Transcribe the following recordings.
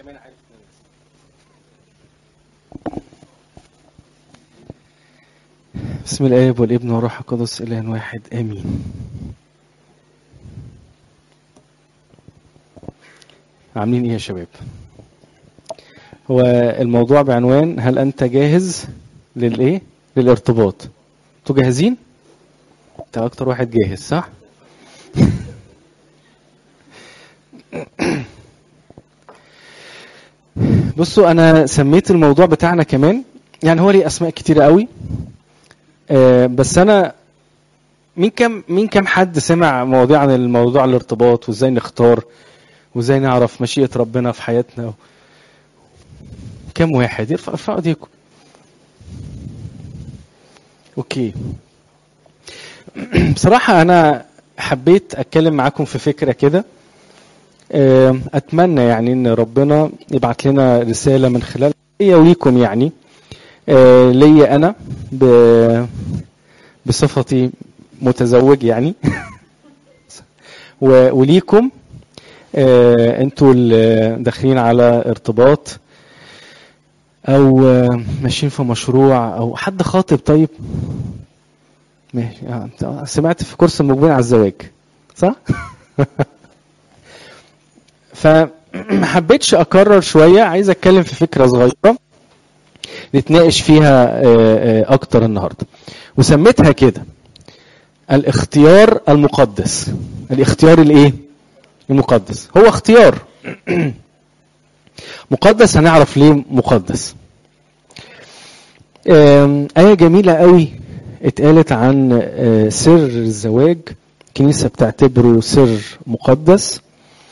بسم الآب والابن والروح القدس إله واحد آمين عاملين إيه يا شباب هو الموضوع بعنوان هل أنت جاهز للإيه للارتباط انتوا جاهزين انت أكتر واحد جاهز صح بصوا أنا سميت الموضوع بتاعنا كمان يعني هو ليه أسماء كتيرة قوي آه، بس انا مين كم مين كم حد سمع مواضيع عن الموضوع الارتباط وازاي نختار وازاي نعرف مشيئة ربنا في حياتنا كم واحد يرفع ارفعوا ايديكم اوكي بصراحة انا حبيت اتكلم معاكم في فكرة كده آه، اتمنى يعني ان ربنا يبعت لنا رسالة من خلال هي وليكم يعني آه، ليا انا ب- بصفتي متزوج يعني و- وليكم آه، انتوا اللي داخلين على ارتباط او آه، ماشيين في مشروع او حد خاطب طيب ماشي آه، أنت سمعت في كورس المقبلين على الزواج صح فما حبيتش اكرر شويه عايز اتكلم في فكره صغيره نتناقش فيها آه، آه، اكتر النهارده وسميتها كده الاختيار المقدس الاختيار الايه المقدس هو اختيار مقدس هنعرف ليه مقدس آم، آية جميلة قوي اتقالت عن آه، سر الزواج الكنيسة بتعتبره سر مقدس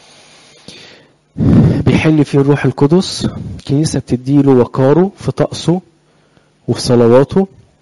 بيحل فيه الروح القدس الكنيسة بتديله وقاره في طقسه وفي صلواته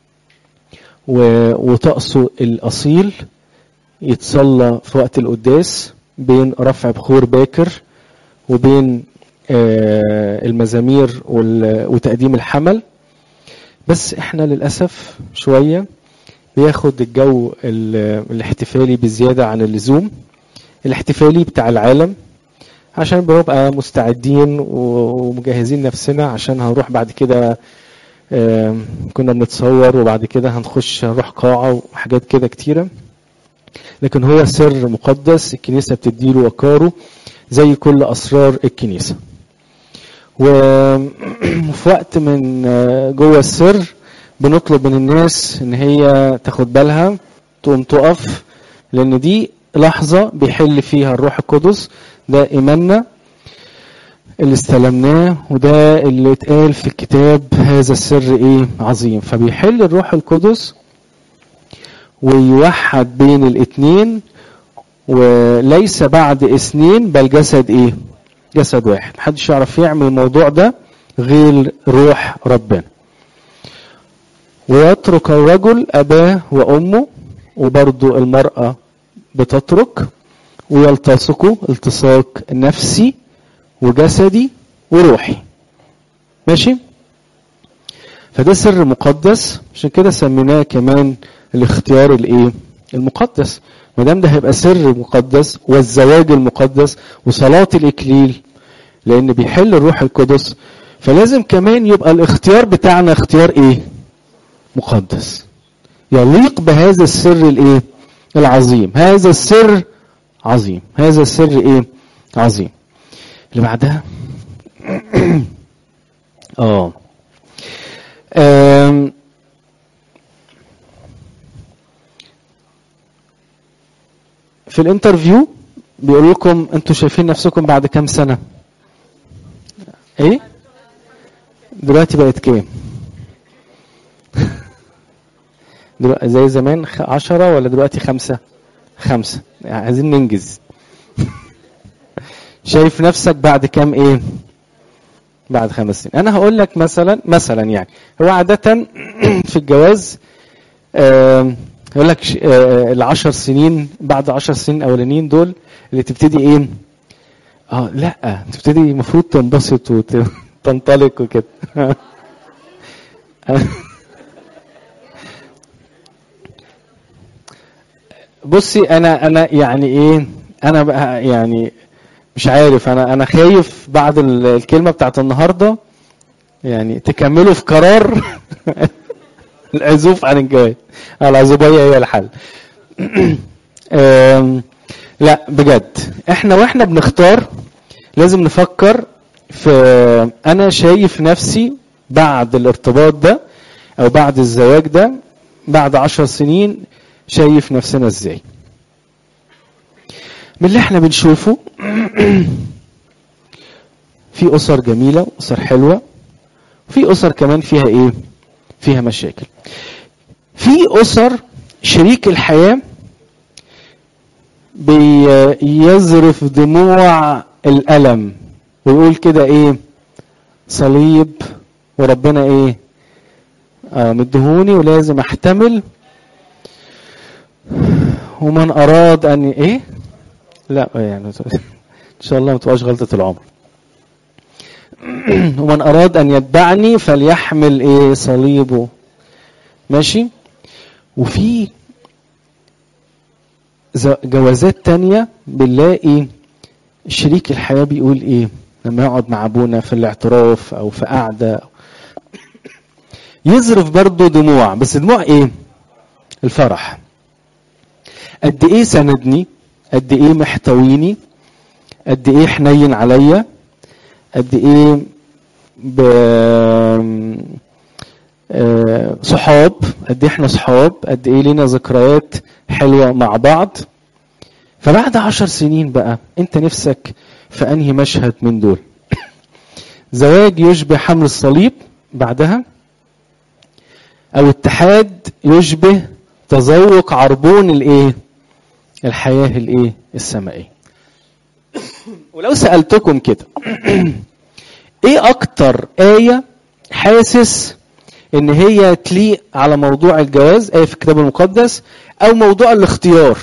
و- وطقسه الأصيل يتصلى في وقت القداس بين رفع بخور باكر وبين آه، المزامير وال- وتقديم الحمل بس احنا للأسف شوية بياخد الجو ال- الاحتفالي بزيادة عن اللزوم الاحتفالي بتاع العالم عشان بنبقى مستعدين و- ومجهزين نفسنا عشان هنروح بعد كده آم، كنا بنتصور وبعد كده هنخش هنروح قاعة وحاجات كده كتيرة لكن هو سر مقدس الكنيسة بتديله وقاره زي كل أسرار الكنيسة وفي وقت من آه، جوه السر بنطلب من الناس ان هي تاخد بالها تقوم تقف لان دي لحظة بيحل فيها الروح القدس ده ايماننا اللي استلمناه وده اللي اتقال في الكتاب هذا السر ايه عظيم فبيحل الروح القدس ويوحد بين الاتنين وليس بعد اثنين بل جسد ايه جسد واحد محدش يعرف يعمل الموضوع ده غير روح ربنا ويترك الرجل اباه وامه وبرضو المرأة بتترك ويلتصقوا التصاق نفسي وجسدي وروحي ماشي فده سر مقدس عشان كده سميناه كمان الاختيار الايه المقدس ما دام ده هيبقى سر مقدس والزواج المقدس وصلاة الإكليل لأن بيحل الروح القدس فلازم كمان يبقى الاختيار بتاعنا اختيار ايه مقدس يليق بهذا السر الايه العظيم هذا السر عظيم هذا السر ايه عظيم اللي بعدها اه آم، في الانترفيو بيقول لكم انتوا شايفين نفسكم بعد كام سنة ايه دلوقتي بقت كام دلوقتي زي زمان خ- عشرة ولا دلوقتي خمسة خمسة يعني عايزين ننجز شايف نفسك بعد كام ايه بعد خمس سنين انا هقول لك مثلا مثلا يعني هو عادة في الجواز آم، يقول لك ش- آه، العشر سنين بعد عشر سنين الاولانيين دول اللي تبتدي ايه اه لا تبتدي المفروض تنبسط وتنطلق وكده بصي انا انا يعني ايه انا بقى يعني مش عارف انا انا خايف بعد ال- الكلمه بتاعت النهارده يعني تكملوا في قرار العزوف عن الجواز العزوبيه هي الحل أم، لا بجد احنا واحنا بنختار لازم نفكر في انا شايف نفسي بعد الارتباط ده او بعد الزواج ده بعد عشر سنين شايف نفسنا ازاي من اللي احنا بنشوفه في اسر جميله اسر حلوه في اسر كمان فيها ايه فيها مشاكل في اسر شريك الحياه بيزرف دموع الالم ويقول كده ايه صليب وربنا ايه آه مدهوني ولازم احتمل ومن اراد ان ايه لا يعني ان شاء الله ما تبقاش غلطه العمر ومن اراد ان يتبعني فليحمل ايه صليبه ماشي وفي ز- جوازات تانية بنلاقي شريك الحياة بيقول ايه لما يقعد مع ابونا في الاعتراف او في قعدة يزرف برضه دموع بس دموع ايه الفرح قد ايه سندني قد ايه محتويني قد ايه حنين عليا قد ايه ب... آه، صحاب قد ايه احنا صحاب قد ايه لينا ذكريات حلوه مع بعض فبعد عشر سنين بقى انت نفسك في انهي مشهد من دول زواج يشبه حمل الصليب بعدها او اتحاد يشبه تذوق عربون الايه الحياه الايه السمائيه ولو سالتكم كده ايه اكتر ايه حاسس ان هي تليق على موضوع الجواز ايه في الكتاب المقدس او موضوع الاختيار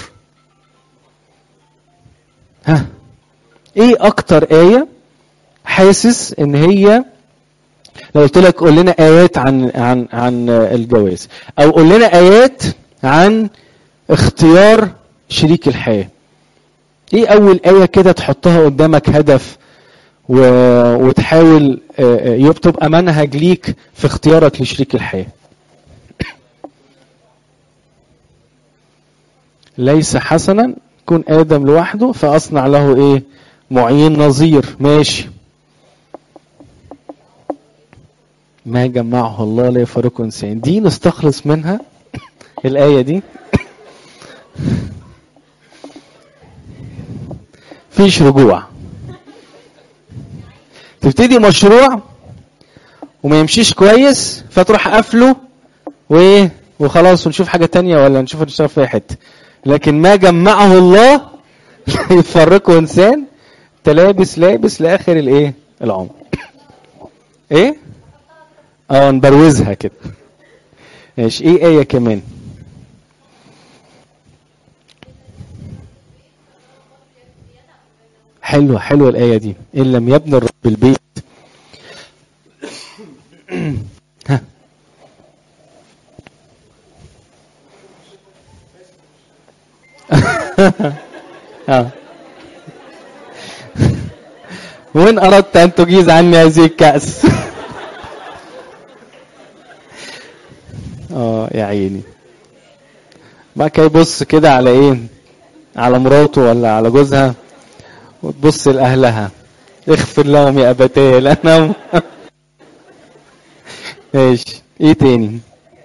ها ايه اكتر ايه حاسس ان هي لو قلت لك قول لنا ايات عن عن عن الجواز او قول لنا ايات عن اختيار شريك الحياه ايه اول ايه كده تحطها قدامك هدف و... وتحاول آه، آه، يب- تبقى منهج ليك في اختيارك لشريك الحياه ليس حسنا كن ادم لوحده فاصنع له ايه معين نظير ماشي ما جمعه الله لا يفرق انسان دي نستخلص منها الايه دي فيش رجوع تبتدي مشروع وما يمشيش كويس فتروح قافله وايه وخلاص ونشوف حاجه تانية ولا نشوف نشتغل في أي حته لكن ما جمعه الله لا يفرقه انسان تلابس لابس لاخر الايه العمر ايه اه نبروزها كده ماشي ايه ايه كمان حلوه حلوه الايه دي ان لم يبني الرب البيت ها اه وإن أردت أن تجيز عني هذه الكأس اه يا عيني بقى كده يبص كده على ايه على مراته ولا على جوزها وتبص لأهلها اغفر لهم يا أبتاه لأنهم ماشي ايه تاني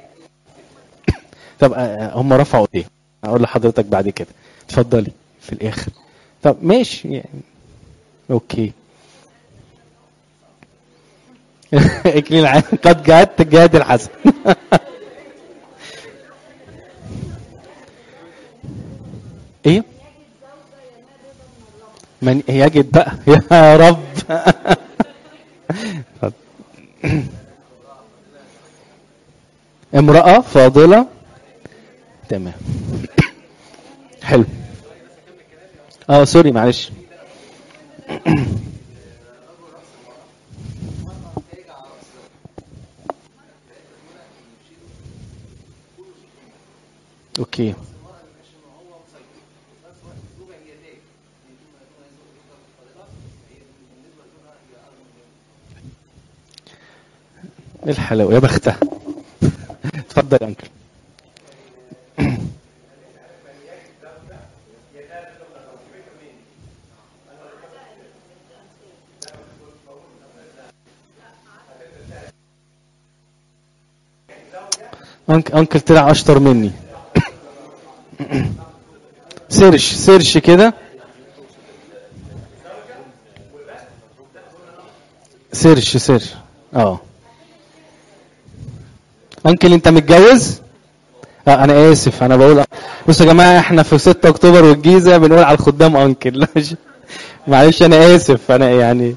طب آه، هم رفعوا ايه اقول لحضرتك بعد كده اتفضلي في الاخر طب ماشي يعني اوكي اكليل عام قد جاءت جهاد الحسن ايه من يجد بقى يا رب اتفضل. امرأة فاضلة تمام حلو اه سوري معلش اوكي ايه الحلاوه يا بختها اتفضل يا انكل أنك انكل طلع اشطر مني سيرش سيرش كده سيرش سيرش اه انكل انت متجوز اه انا اسف انا بقول بصوا يا جماعه احنا في 6 اكتوبر والجيزه بنقول على الخدام انكل معلش انا اسف انا يعني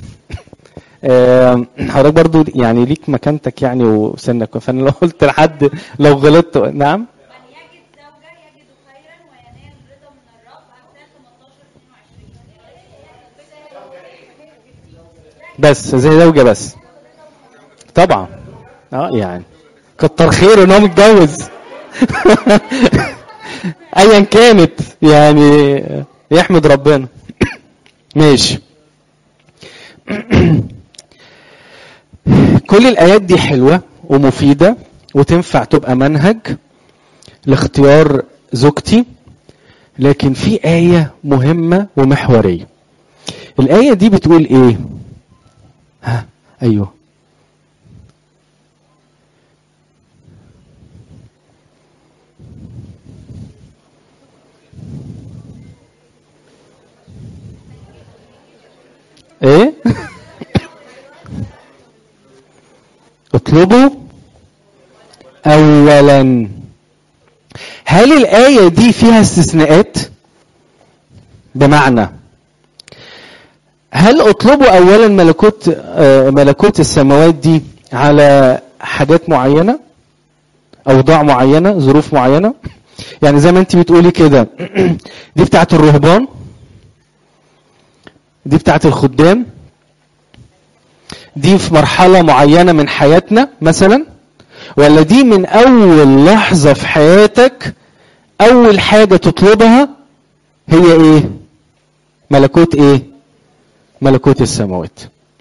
آه، حضرتك برضو يعني ليك مكانتك يعني وسنك فانا لو قلت لحد لو غلطت نعم من يجد زوجة يجد خيرا وينال رضا من الرب أمثال 18 22 بس زي زوجة بس طبعا اه يعني كتر خيره ان هو متجوز ايا كانت يعني يحمد ربنا ماشي كل الايات دي حلوه ومفيده وتنفع تبقى منهج لاختيار زوجتي لكن في ايه مهمه ومحوريه الايه دي بتقول ايه ها ايوه ايه اطلبوا اولا هل الايه دي فيها استثناءات بمعنى هل اطلبوا اولا ملكوت آه، ملكوت السماوات دي على حاجات معينه اوضاع معينه ظروف معينه يعني زي ما انت بتقولي كده دي بتاعت الرهبان دي بتاعت الخدام دي في مرحله معينه من حياتنا مثلا ولا دي من اول لحظه في حياتك اول حاجه تطلبها هي ايه ملكوت ايه ملكوت السماوات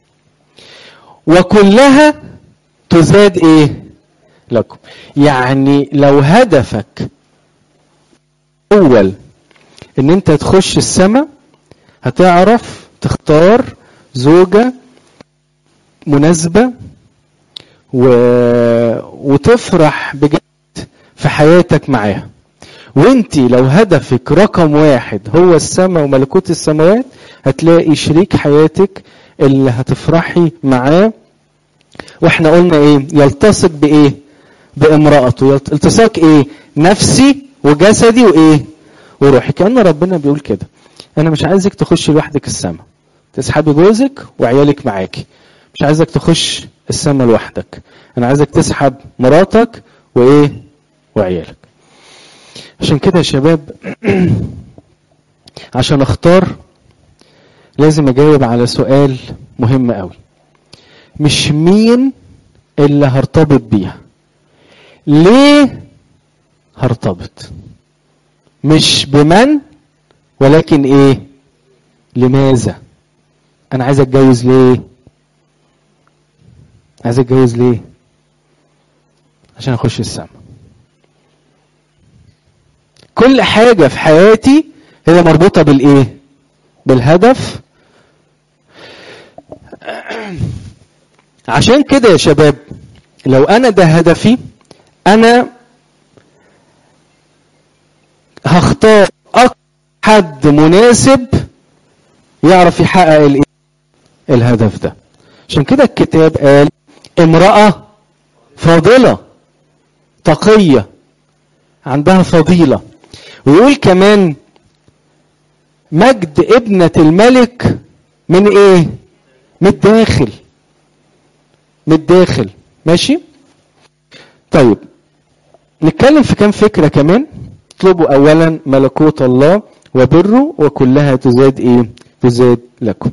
وكلها تزاد ايه لكم يعني لو هدفك اول ان انت تخش السماء هتعرف تختار زوجة مناسبة و... وتفرح بجد في حياتك معاها وانت لو هدفك رقم واحد هو السماء وملكوت السماوات هتلاقي شريك حياتك اللي هتفرحي معاه واحنا قلنا ايه يلتصق بايه بامرأته يلت- التصاق ايه نفسي وجسدي وايه وروحي كأن ربنا بيقول كده انا مش عايزك تخش لوحدك السماء تسحبي جوزك وعيالك معاكي مش عايزك تخش السماء لوحدك انا عايزك تسحب مراتك وايه وعيالك عشان كده يا شباب عشان اختار لازم اجاوب على سؤال مهم قوي مش مين اللي هرتبط بيها ليه هرتبط مش بمن ولكن ايه لماذا انا عايز اتجوز ليه عايز اتجوز ليه عشان اخش السما كل حاجة في حياتي هي مربوطة بالايه بالهدف عشان كده يا شباب لو انا ده هدفي انا هختار أكتر حد مناسب يعرف يحقق الايه الهدف ده عشان كده الكتاب قال امرأة فاضلة تقية عندها فضيلة ويقول كمان مجد ابنة الملك من ايه من الداخل من الداخل ماشي طيب نتكلم في كام فكرة كمان اطلبوا اولا ملكوت الله وبره وكلها تزاد ايه تزاد لكم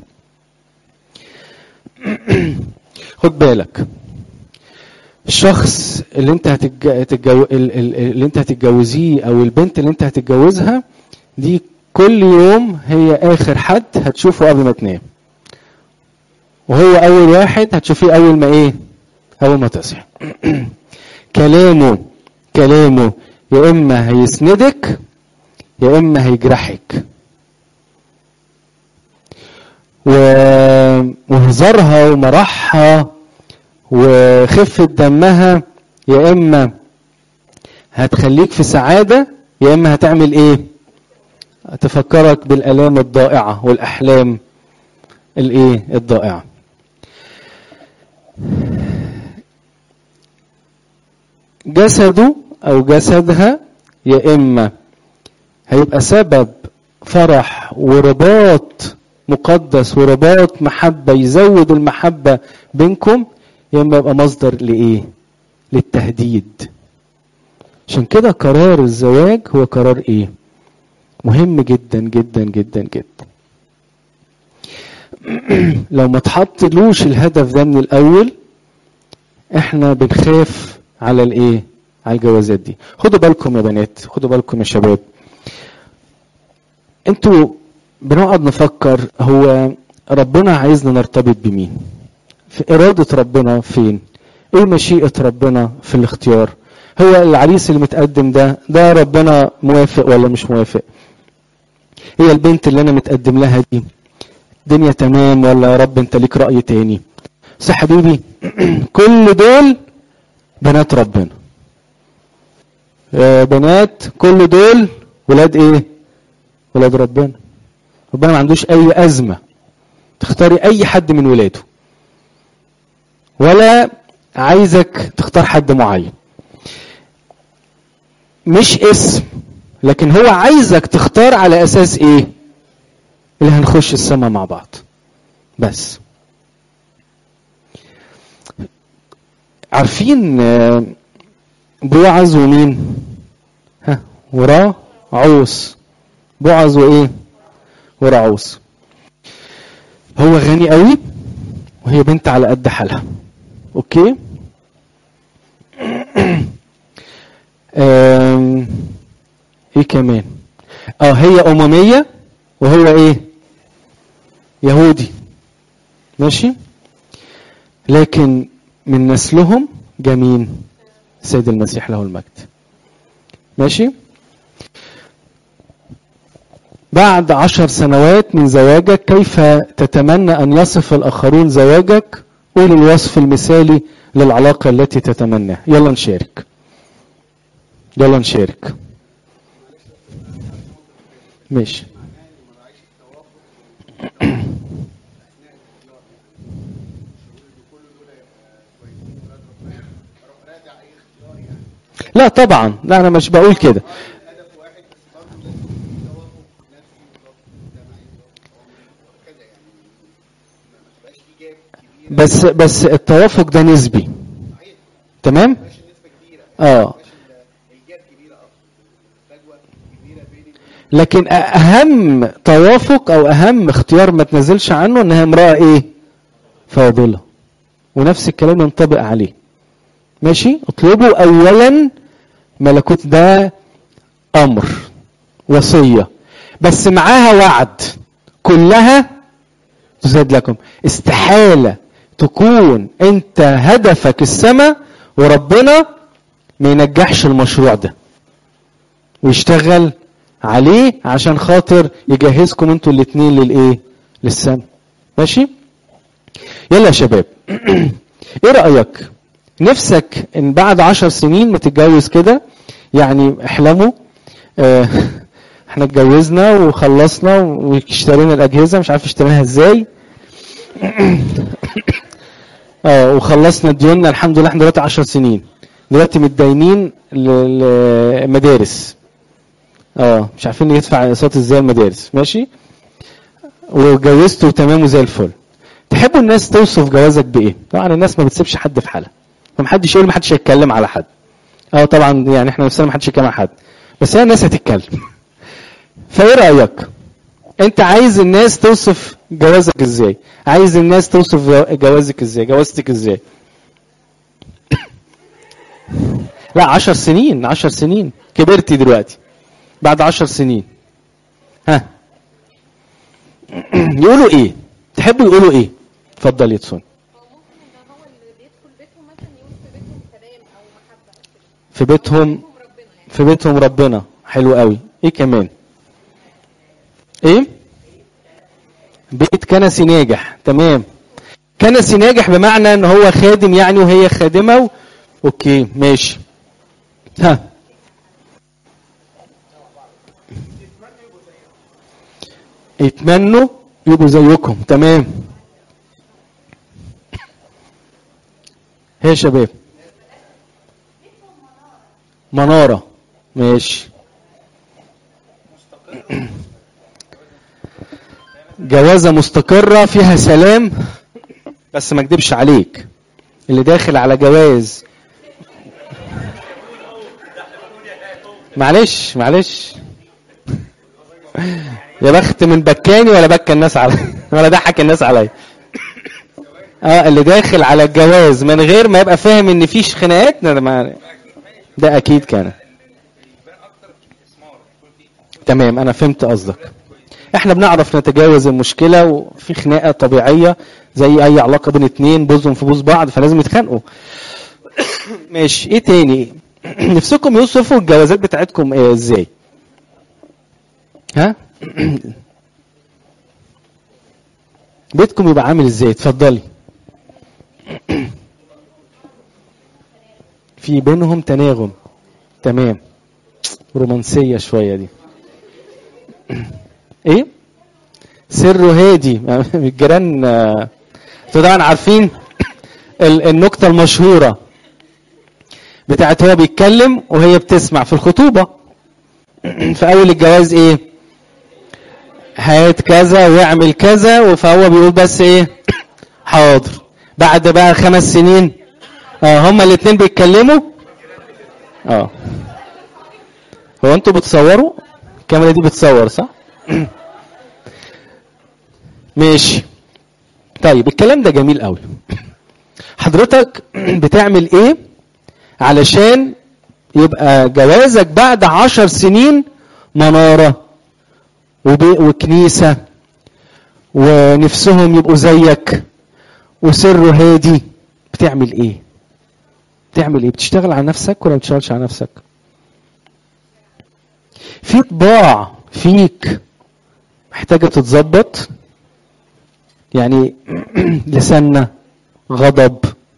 خد بالك الشخص اللي انت هتتج... هتتجو... ال- ال- اللي انت هتتجوزيه او البنت اللي انت هتتجوزها دي كل يوم هي اخر حد هتشوفه قبل ما تنام وهو اول واحد هتشوفيه اول ما ايه اول ما تصحي كلامه كلامه يا اما هيسندك يا اما هيجرحك و... وهزارها ومرحها وخفة دمها يا اما هتخليك في سعادة يا اما هتعمل ايه تفكرك بالالام الضائعة والاحلام الايه الضائعة جسده او جسدها يا اما هيبقى سبب فرح ورباط مقدس ورباط محبة يزود المحبة بينكم يا اما يبقى مصدر لايه للتهديد عشان كده قرار الزواج هو قرار ايه مهم جدا جدا جدا جدا لو ما تحطلوش الهدف ده من الاول احنا بنخاف على الايه على الجوازات دي خدوا بالكم يا بنات خدوا بالكم يا شباب انتوا بنقعد نفكر هو ربنا عايزنا نرتبط بمين في إرادة ربنا فين ايه مشيئة ربنا في الاختيار هو العريس اللي متقدم ده ده ربنا موافق ولا مش موافق هي البنت اللي انا متقدم لها دي الدنيا تمام ولا يا رب انت ليك رأي تاني صح حبيبي كل دول بنات ربنا يا بنات كل دول ولاد ايه ولاد ربنا ربنا ما عندوش اي ازمه تختاري اي حد من ولاده ولا عايزك تختار حد معين مش اسم لكن هو عايزك تختار على اساس ايه اللي هنخش السما مع بعض بس عارفين بوعز ومين ها وراه عوس بوعز وايه ورعوس هو غني قوي وهي بنت على قد حالها اوكي آم، ايه كمان اه هي امميه وهو ايه يهودي ماشي لكن من نسلهم جمين سيد المسيح له المجد ماشي بعد عشر سنوات من زواجك كيف تتمنى أن يصف الآخرون زواجك قول الوصف المثالي للعلاقة التي تتمناها يلا نشارك يلا نشارك ماشي لا طبعا لا انا مش بقول كده بس بس التوافق ده نسبي تمام اه لكن اهم توافق او اهم اختيار ما تنزلش عنه انها امراه ايه فاضله ونفس الكلام ينطبق عليه ماشي اطلبوا اولا ملكوت ده امر وصيه بس معاها وعد كلها تزاد لكم استحاله تكون انت هدفك السماء وربنا ما ينجحش المشروع ده ويشتغل عليه عشان خاطر يجهزكم انتوا الاثنين للايه للسماء ماشي يلا يا شباب ايه رايك نفسك ان بعد عشر سنين ما تتجوز كده يعني احلموا اه احنا اتجوزنا وخلصنا واشترينا الاجهزه مش عارف اشتريناها ازاي اه وخلصنا ديوننا الحمد لله احنا دلوقتي 10 سنين دلوقتي متداينين لمدارس اه مش عارفين يدفع اقساط ازاي المدارس ماشي واتجوزتوا تمام وزي الفل تحبوا الناس توصف جوازك بايه طبعا الناس ما بتسيبش حد في حالها فمحدش يقول محدش هيتكلم على حد اه طبعا يعني احنا نفسنا محدش يتكلم على حد بس هي الناس هتتكلم فايه رايك انت عايز الناس توصف جوازك ازاي عايز الناس توصف جوازك ازاي جوازتك ازاي لا عشر سنين عشر سنين كبرتي دلوقتي بعد عشر سنين ها يقولوا ايه تحبوا يقولوا ايه اتفضل يا تسون هو ممكن ان هو اللي بيدخل بيتهم مثلا في بيتهم في بيتهم ربنا حلو قوي ايه كمان ايه بيت كنسي ناجح تمام كنسي ناجح بمعنى ان هو خادم يعني وهي خادمه و... اوكي ماشي ها يتمنوا يبقوا زيكم تمام هي يا شباب منارة ماشي جوازة مستقرة فيها سلام بس ما اكدبش عليك اللي داخل على جواز معلش معلش يا بخت من بكاني ولا بكى الناس علي ولا ضحك الناس عليا اه اللي داخل على الجواز من غير ما يبقى فاهم ان فيش خناقات ده, ما ده اكيد كان تمام انا فهمت قصدك احنا بنعرف نتجاوز المشكله وفي خناقه طبيعيه زي اي علاقه بين اتنين بوزهم في بوز بعض فلازم يتخانقوا ماشي ايه تاني نفسكم يوصفوا الجوازات بتاعتكم ايه ازاي ها بيتكم يبقى عامل ازاي اتفضلي في بينهم تناغم تمام رومانسيه شويه دي ايه سره هادي الجيران آه، طبعا عارفين ال- النكته المشهوره بتاعت هو بيتكلم وهي بتسمع في الخطوبه في اول الجواز ايه هات كذا واعمل كذا فهو بيقول بس ايه حاضر بعد بقى خمس سنين اه هما الاثنين بيتكلموا اه هو انتوا بتصوروا الكاميرا دي بتصور صح ماشي طيب الكلام ده جميل قوي حضرتك بتعمل ايه علشان يبقى جوازك بعد عشر سنين منارة وبي- وكنيسة ونفسهم يبقوا زيك وسره هادي بتعمل ايه بتعمل ايه بتشتغل على نفسك ولا ما بتشتغلش على نفسك في طباع فيك محتاجة تتظبط يعني لساننا غضب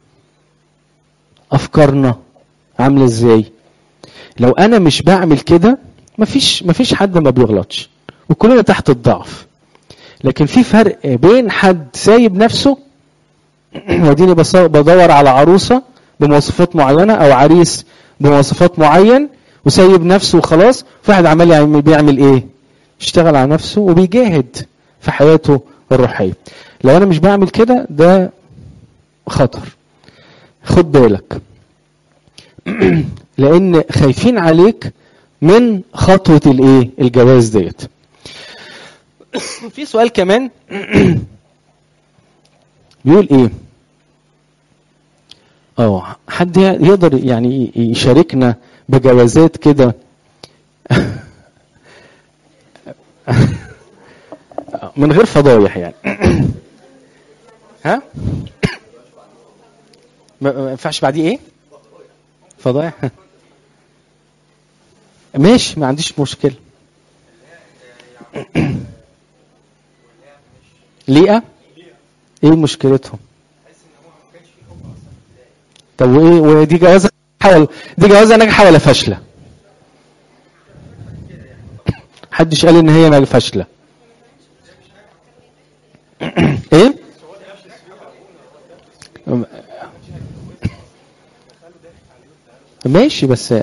افكارنا عامله ازاي لو انا مش بعمل كده مفيش مفيش حد ما بيغلطش وكلنا تحت الضعف لكن في فرق بين حد سايب نفسه وديني بص- بدور على عروسه بمواصفات معينه او عريس بمواصفات معين وسايب نفسه وخلاص في واحد عمال يعمل بيعمل ايه يشتغل على نفسه وبيجاهد في حياته الروحيه لو انا مش بعمل كده ده خطر خد بالك لان خايفين عليك من خطوه الايه الجواز ديت في سؤال كمان بيقول ايه اه حد يقدر يعني يشاركنا بجوازات كده من غير فضايح يعني ها ما ما ينفعش بعديه ايه فضايح ماشي ما عنديش مشكله ليئة ايه مشكلتهم طب وايه ودي جوازه حول دي جوازه ناجحه ولا فاشله محدش قال ان هي فاشله ايه ماشي بس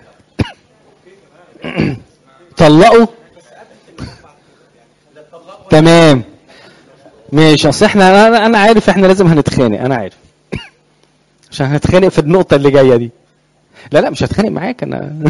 طلقوا تمام ماشي اصل احنا انا انا عارف احنا لازم هنتخانق انا عارف عشان هنتخانق في النقطه اللي جايه دي لا لا مش هتخانق معاك انا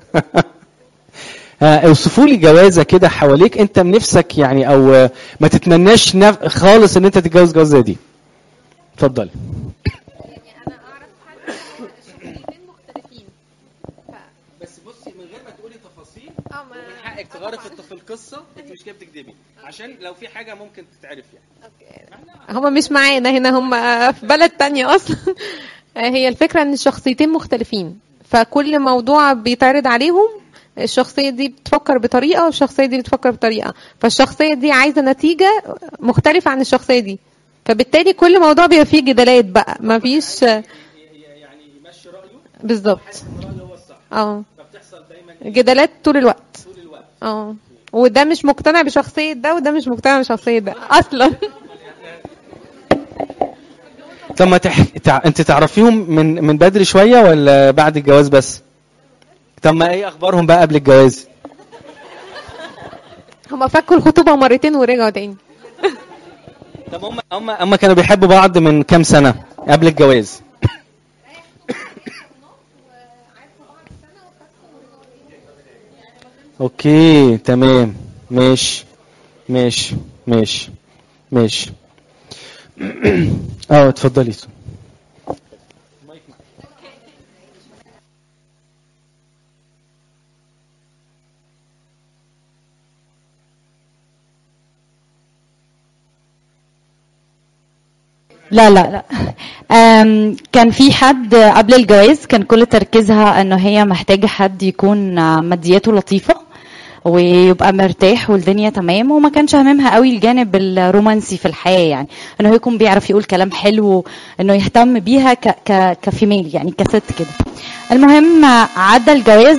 آه، اوصفوا لي جوازه كده حواليك انت من نفسك يعني او آه، ما تتمناش نف... خالص ان انت تتجوز جوازه دي اتفضلي يعني انا اعرف حد شخصيتين مختلفين ف... بس بصي من غير ما تقولي تفاصيل اه ما ومن حقك تغيري في في القصه انت مش كده بتكدبي عشان لو في حاجه ممكن تتعرف يعني هما مش معانا هنا هما في بلد تانية اصلا هي الفكرة ان الشخصيتين مختلفين فكل موضوع بيتعرض عليهم الشخصية دي بتفكر بطريقة والشخصية دي بتفكر بطريقة فالشخصية دي عايزة نتيجة مختلفة عن الشخصية دي فبالتالي كل موضوع بيبقى فيه جدالات بقى ما فيش يعني يمشي رايه بالظبط رايه هو الصح اه فبتحصل دايما جدالات طول الوقت طول الوقت اه وده مش مقتنع بشخصية ده وده مش مقتنع بشخصية ده اصلا طب ما تح... تع... انت تعرفيهم من من بدري شويه ولا بعد الجواز بس طب ما ايه اخبارهم بقى قبل الجواز هما فكوا الخطوبة مرتين ورجعوا تاني طب هم هم هم كانوا بيحبوا بعض من كام سنه قبل الجواز اوكي تمام ماشي ماشي ماشي ماشي اه اتفضلي لا لا لا أم، كان في حد قبل الجواز كان كل تركيزها انه هي محتاجه حد يكون آه، مادياته لطيفه ويبقى مرتاح والدنيا تمام وما كانش هاممها قوي الجانب الرومانسي في الحياه يعني انه هو يكون بيعرف يقول كلام حلو انه يهتم بيها ك ك كفيميل يعني كست كده المهم آه، عدى الجواز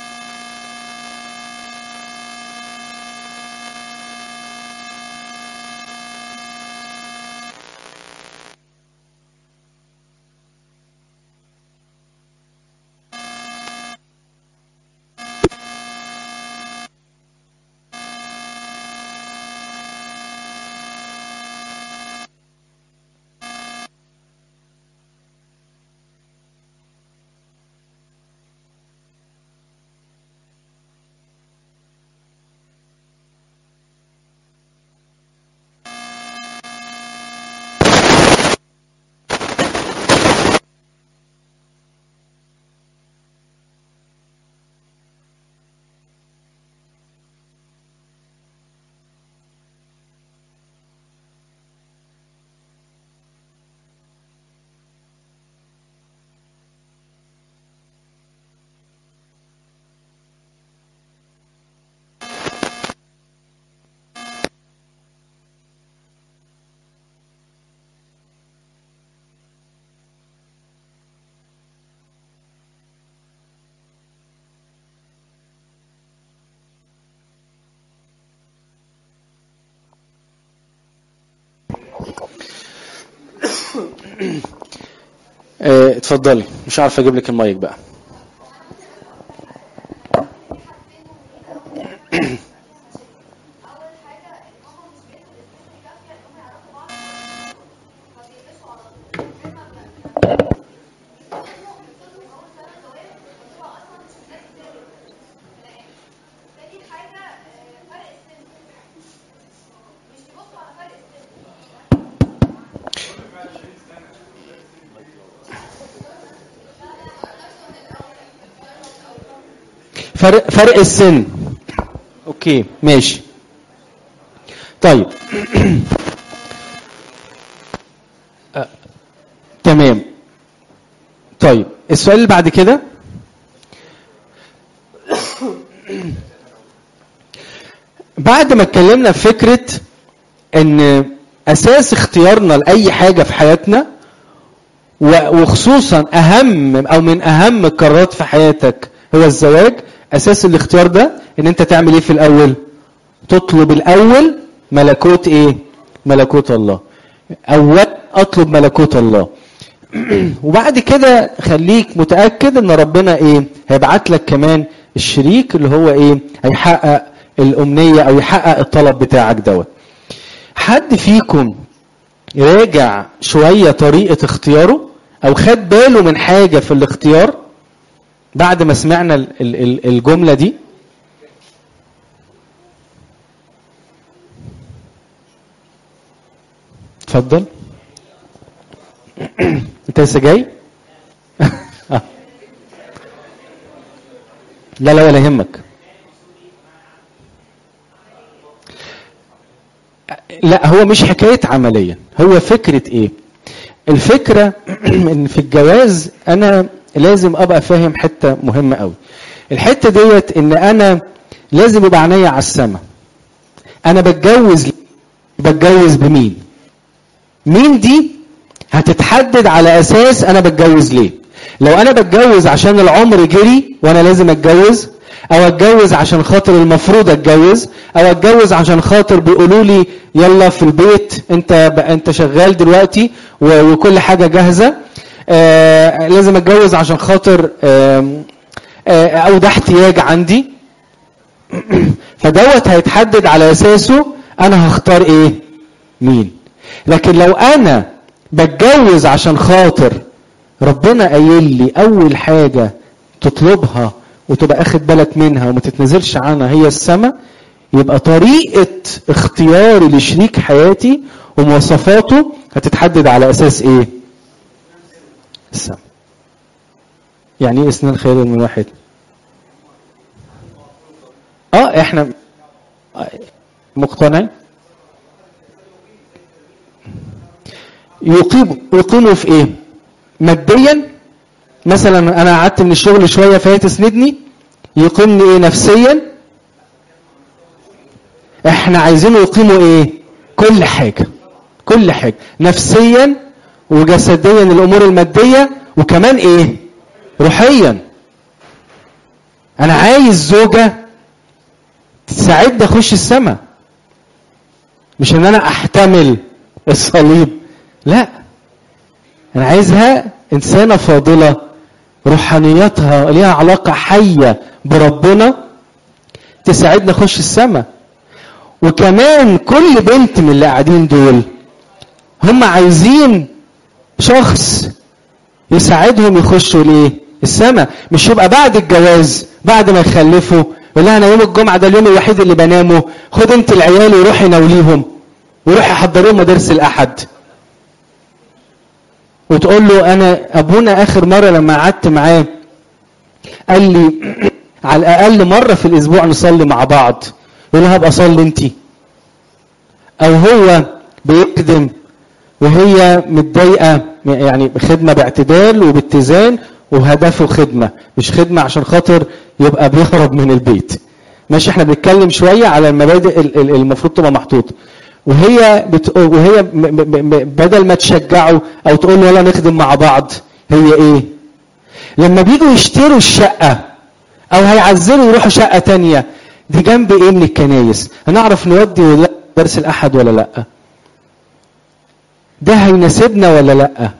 اه اتفضلي مش عارف اجيب لك المايك بقى فرق فرق السن اوكي ماشي طيب آه، تمام طيب السؤال اللي بعد كده بعد ما اتكلمنا في فكرة ان اساس اختيارنا لاي حاجة في حياتنا و- وخصوصا اهم او من اهم القرارات في حياتك هو الزواج اساس الاختيار ده ان انت تعمل ايه في الاول تطلب الاول ملكوت ايه ملكوت الله اول اطلب ملكوت الله وبعد كده خليك متاكد ان ربنا ايه هيبعت لك كمان الشريك اللي هو ايه هيحقق الامنيه او يحقق الطلب بتاعك دوت حد فيكم راجع شويه طريقه اختياره او خد باله من حاجه في الاختيار بعد ما سمعنا ال- ال- ال- الجمله دي اتفضل انت لسه جاي لا لا ولا يهمك لا هو مش حكايه عمليا هو فكره ايه الفكره ان في الجواز انا لازم ابقى فاهم حته مهمه قوي الحته ديت ان انا لازم يبقى عينيا على السماء انا بتجوز ليه؟ بتجوز بمين مين دي هتتحدد على اساس انا بتجوز ليه لو انا بتجوز عشان العمر جري وانا لازم اتجوز او اتجوز عشان خاطر المفروض اتجوز او اتجوز عشان خاطر بيقولوا لي يلا في البيت انت بقى انت شغال دلوقتي و- وكل حاجه جاهزه آه لازم اتجوز عشان خاطر آم، آه او ده احتياج عندي فدوت هيتحدد على اساسه انا هختار ايه مين لكن لو انا بتجوز عشان خاطر ربنا قايل لي اول حاجه تطلبها وتبقى اخد بالك منها وما تتنزلش عنها هي السماء يبقى طريقه اختياري لشريك حياتي ومواصفاته هتتحدد على اساس ايه السماء يعني ايه اثنين خير من واحد اه احنا مقتنع يقيم يقيموا في ايه ماديا مثلا انا قعدت من الشغل شويه فهي تسندني يقيمني ايه نفسيا احنا عايزينه يقيموا ايه كل حاجه كل حاجه نفسيا وجسديا الامور الماديه وكمان ايه روحيا انا عايز زوجه تساعدني اخش السماء مش ان انا احتمل الصليب لا انا عايزها انسانه فاضله روحانيتها ليها علاقه حيه بربنا تساعدني اخش السماء وكمان كل بنت من اللي قاعدين دول هم عايزين شخص يساعدهم يخشوا ليه السماء مش يبقى بعد الجواز بعد ما يخلفوا يقول لها انا يوم الجمعه ده اليوم الوحيد اللي بنامه خد انت العيال وروحي ناوليهم وروحي حضريهم مدارس الاحد وتقول له انا ابونا اخر مره لما قعدت معاه قال لي على الاقل مره في الاسبوع نصلي مع بعض يقول لها ابقى صلي انت او هو بيخدم وهي متضايقه يعني خدمه باعتدال وباتزان وهدفه خدمه مش خدمه عشان خاطر يبقى بيهرب من البيت ماشي احنا بنتكلم شويه على المبادئ ال- ال- المفروض تبقى محطوطه وهي بت... وهي م... م... م... بدل ما تشجعه او تقول له يلا نخدم مع بعض هي ايه لما بيجوا يشتروا الشقه او هيعزلوا يروحوا شقه تانية دي جنب ايه من الكنايس هنعرف نودي ولا لأ درس الاحد ولا لا ده هيناسبنا ولا لا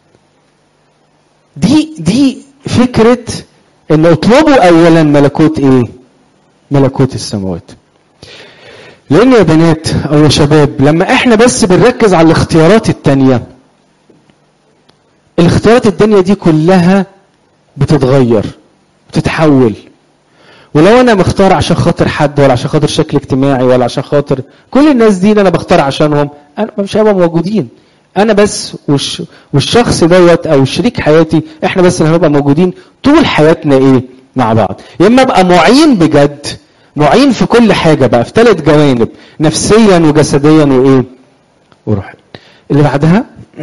دي دي فكره ان اطلبوا اولا ملكوت ايه ملكوت السماوات لان يا بنات او يا شباب لما احنا بس بنركز على الاختيارات التانية الاختيارات التانية دي كلها بتتغير بتتحول ولو انا مختار عشان خاطر حد ولا عشان خاطر شكل اجتماعي ولا عشان خاطر كل الناس دي اللي انا بختار عشانهم انا مش هيبقى موجودين انا بس والش والشخص دوت او شريك حياتي احنا بس اللي هنبقى موجودين طول حياتنا ايه مع بعض يا اما ابقى معين بجد معين في كل حاجه بقى في ثلاث جوانب نفسيا وجسديا وايه وروحيا اللي بعدها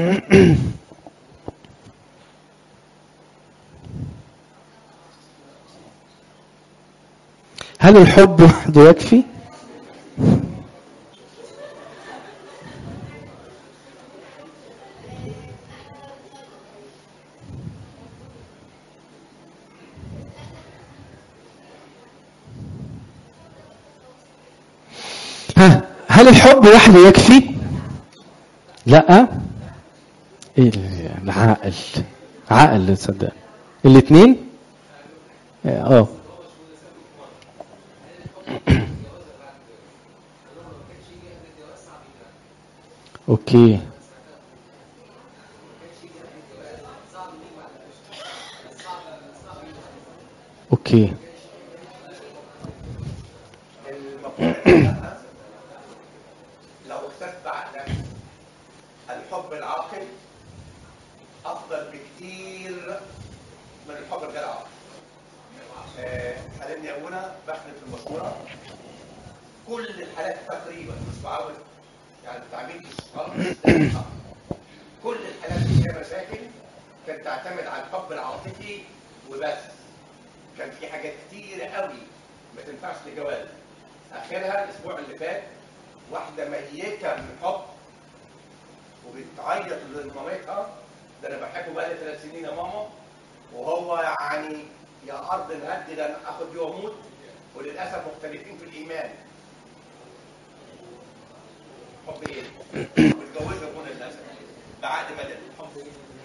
هل الحب وحده يكفي ها هل الحب وحده يكفي لا ايه العقل عقل تصدق الاثنين اه اوكي اوكي لو اخترت عقلك الحب العاقل افضل بكتير من الحب الغير عاقل. آه، خليني ابونا بخدم في المشوره كل الحالات تقريبا مش بعود يعني تعميم خالص كل الحالات اللي فيها مشاكل كانت تعتمد على الحب العاطفي وبس كان في حاجات كتير قوي ما تنفعش لجواز اخرها الاسبوع اللي فات واحده ميته من الحب وبتعيط لمامتها ده انا بحبه بقالي ثلاث سنين يا ماما وهو يعني يا ارض الهد ده انا اخد دي واموت وللاسف مختلفين في الايمان حب ايه؟ واتجوزوا ابونا للاسف بعقد مدني حب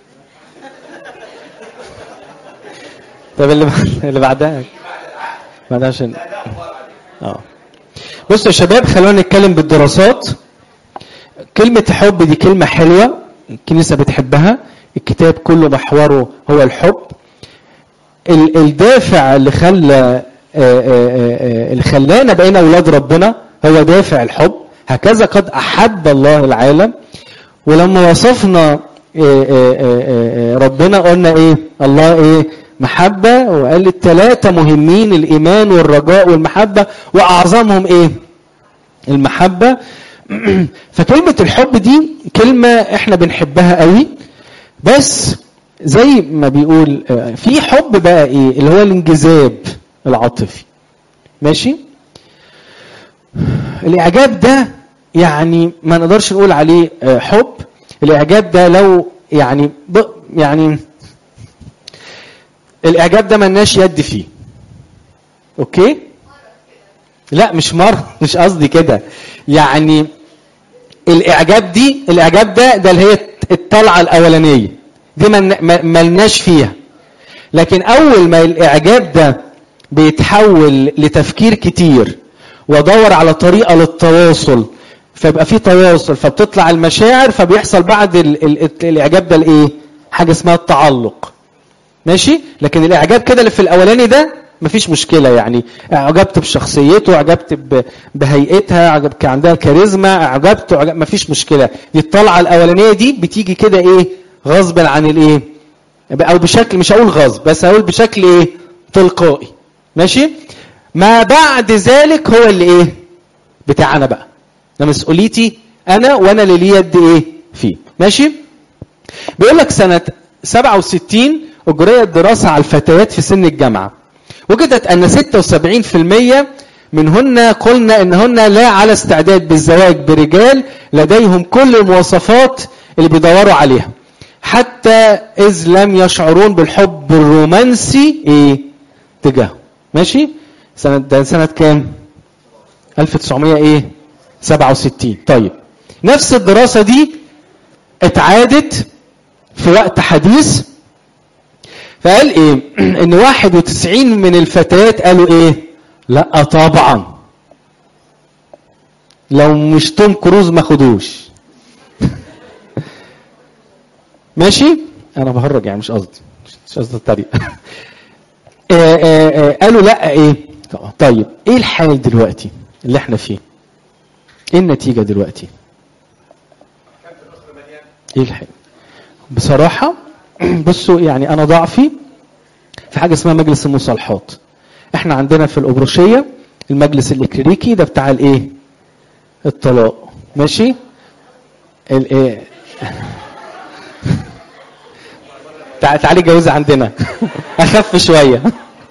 طب اللي بعد- اللي بعدها بعدها عشان لا لا اخبار عليه اه بصوا يا شباب خلونا نتكلم بالدراسات كلمة حب دي كلمة حلوة الكنيسة بتحبها الكتاب كله محوره هو الحب ال- الدافع اللي خلى آه، آه، آه، اللي خلانا بقينا اولاد ربنا هو دافع الحب هكذا قد احب الله العالم ولما وصفنا آه، آه، آه، آه، ربنا قلنا ايه الله ايه محبة وقال الثلاثة مهمين الإيمان والرجاء والمحبة وأعظمهم إيه المحبة فكلمة الحب دي كلمة إحنا بنحبها قوي بس زي ما بيقول آه، في حب بقى إيه اللي هو الانجذاب العاطفي ماشي الإعجاب ده يعني ما نقدرش نقول عليه آه، حب الإعجاب ده لو يعني ب يعني الإعجاب ده ملناش يد فيه أوكي لا مش مرة مش قصدي كده يعني الإعجاب دي الإعجاب ده ده اللي هي الطلعة الأولانية دي من- ما- ملناش فيها لكن أول ما الإعجاب ده بيتحول لتفكير كتير وادور على طريقه للتواصل فيبقى في تواصل فبتطلع المشاعر فبيحصل بعد ال ال ال الاعجاب ده الايه حاجه اسمها التعلق ماشي لكن الاعجاب كده اللي في الاولاني ده مفيش مشكله يعني اعجبت بشخصيته اعجبت ب- بهيئتها اعجب كان عندها كاريزما اعجبت أعجب مفيش مشكله دي الطلعه الاولانيه دي بتيجي كده ايه غصب عن الايه او بشكل مش هقول غصب بس هقول بشكل ايه تلقائي ماشي ما بعد ذلك هو اللي ايه بتاعنا بقى ده مسؤوليتي انا وانا اللي لي يد ايه فيه ماشي بيقول لك سنه 67 اجريت دراسه على الفتيات في سن الجامعه وجدت ان 76% منهن قلنا انهن لا على استعداد بالزواج برجال لديهم كل المواصفات اللي بيدوروا عليها حتى اذ لم يشعرون بالحب الرومانسي ايه تجاهه ماشي سنة ده سنة كام 1900 ايه 67 طيب نفس الدراسة دي اتعادت في وقت حديث فقال ايه ان 91 من الفتيات قالوا ايه لا طبعا لو مش توم كروز ما خدوش ماشي انا بهرج يعني مش قصدي مش قصدي الطريقه آه، آه، آه، قالوا لا ايه طيب ايه الحال دلوقتي اللي احنا فيه ايه النتيجه دلوقتي كانت الاسره مليانه ايه الحال بصراحه بصوا يعني انا ضعفي في حاجه اسمها مجلس المصالحات احنا عندنا في الابروشيه المجلس الإكليريكي ده بتاع الايه الطلاق ماشي الايه تع- تعالي جوزي عندنا اخف شويه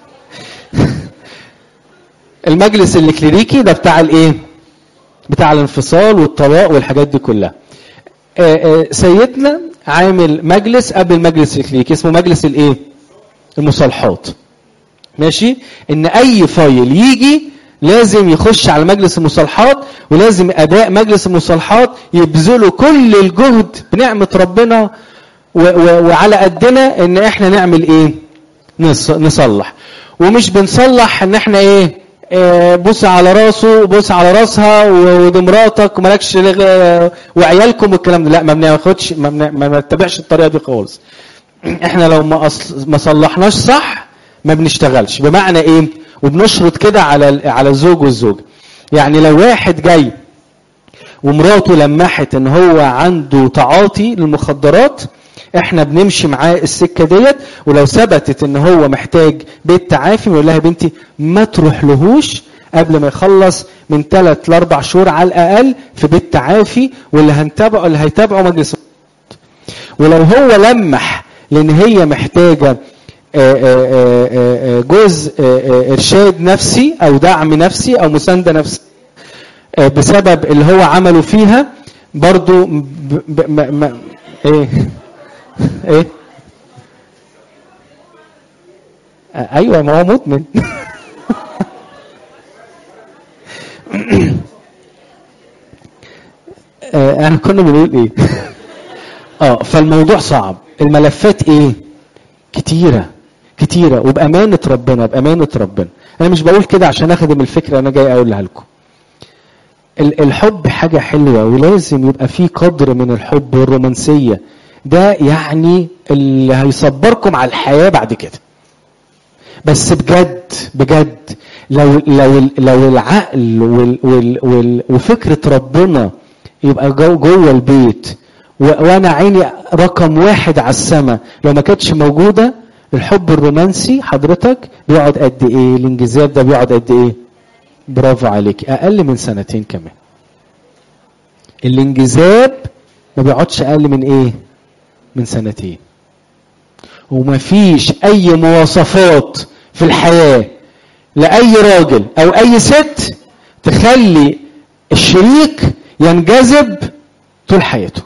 المجلس الإكليريكي ده بتاع الايه بتاع الانفصال والطلاق والحاجات دي كلها آه، آه، سيدنا عامل مجلس قبل المجلس الإكليريكي اسمه مجلس الايه المصالحات ماشي ان اي فايل يجي لازم يخش على مجلس المصالحات ولازم اباء مجلس المصالحات يبذلوا كل الجهد بنعمه ربنا و و وعلى قدنا ان احنا نعمل ايه نص نصلح ومش بنصلح ان احنا ايه آه، بص على راسه وبص على راسها و- ودي مراتك ومالكش لغ- وعيالكم والكلام ده لا ما بناخدش ما بن- ما بنتبعش الطريقه دي خالص احنا لو ما أصل ما صلحناش صح ما بنشتغلش بمعنى ايه وبنشرط كده على ال- على الزوج والزوجه يعني لو واحد جاي ومراته لمحت ان هو عنده تعاطي للمخدرات احنا بنمشي معاه السكه ديت ولو ثبتت ان هو محتاج بيت تعافي بنقول لها يا بنتي ما تروح لهوش قبل ما يخلص من ثلاث لاربع شهور على الاقل في بيت تعافي واللي هنتابعه اللي هيتابعه مجلس ولو هو لمح لان هي محتاجه آه، آه، آه، آه، جزء آه، آه، ارشاد نفسي او دعم نفسي او مسانده نفسيه آه، بسبب اللي هو عمله فيها برضو ب... ب... ما... ما... ايه ايه آه، ايوه ما هو مدمن آه، انا كنا بنقول ايه اه فالموضوع صعب الملفات ايه كتيره كتيره وبامانه ربنا بامانه ربنا انا مش بقول كده عشان اخدم الفكره انا جاي اقولها لكم ال- الحب حاجه حلوه ولازم يبقى فيه قدر من الحب والرومانسيه ده يعني اللي هيصبركم على الحياه بعد كده بس بجد بجد لو لو لو العقل وال وال وال وفكره ربنا يبقى جو جوه البيت و- وانا عيني رقم واحد على السماء لو ما كانتش موجوده الحب الرومانسي حضرتك بيقعد قد ايه الانجذاب ده بيقعد قد ايه برافو عليك اقل من سنتين كمان الانجذاب ما بيقعدش اقل من ايه من سنتين ومفيش اي مواصفات في الحياه لاي راجل او اي ست تخلي الشريك ينجذب طول حياته